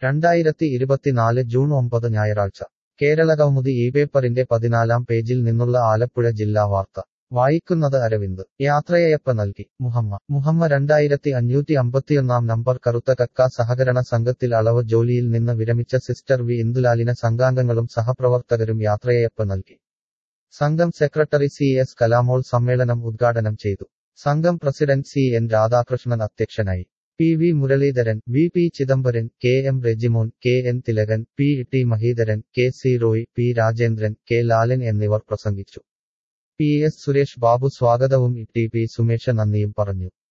രണ്ടായിരത്തി ഇരുപത്തിനാല് ജൂൺ ഒമ്പത് ഞായറാഴ്ച കേരളകൗമുദി ഈ പേപ്പറിന്റെ പതിനാലാം പേജിൽ നിന്നുള്ള ആലപ്പുഴ ജില്ലാ വാർത്ത വായിക്കുന്നത് അരവിന്ദ് യാത്രയയപ്പ നൽകി മുഹമ്മ മുഹമ്മ രണ്ടായിരത്തി അഞ്ഞൂറ്റി അമ്പത്തിയൊന്നാം നമ്പർ കറുത്ത കക്ക സഹകരണ സംഘത്തിൽ അളവ് ജോലിയിൽ നിന്ന് വിരമിച്ച സിസ്റ്റർ വി ഇന്ദുലാലിന് സംഘാംഗങ്ങളും സഹപ്രവർത്തകരും യാത്രയയപ്പ നൽകി സംഘം സെക്രട്ടറി സി എസ് കലാമോൾ സമ്മേളനം ഉദ്ഘാടനം ചെയ്തു സംഘം പ്രസിഡന്റ് സി എൻ രാധാകൃഷ്ണൻ അധ്യക്ഷനായി P V Muraleedharan V P Chidambaran K M Rejimon K N Thilakan P T Mahidharan K C Roy P Rajendran K Lalan എന്നിവർ പ്രസംഗിച്ചു പി എസ് സുരേഷ് ബാബു സ്വാഗതവും ടി പി സുമേഷ നന്ദിയും പറഞ്ഞു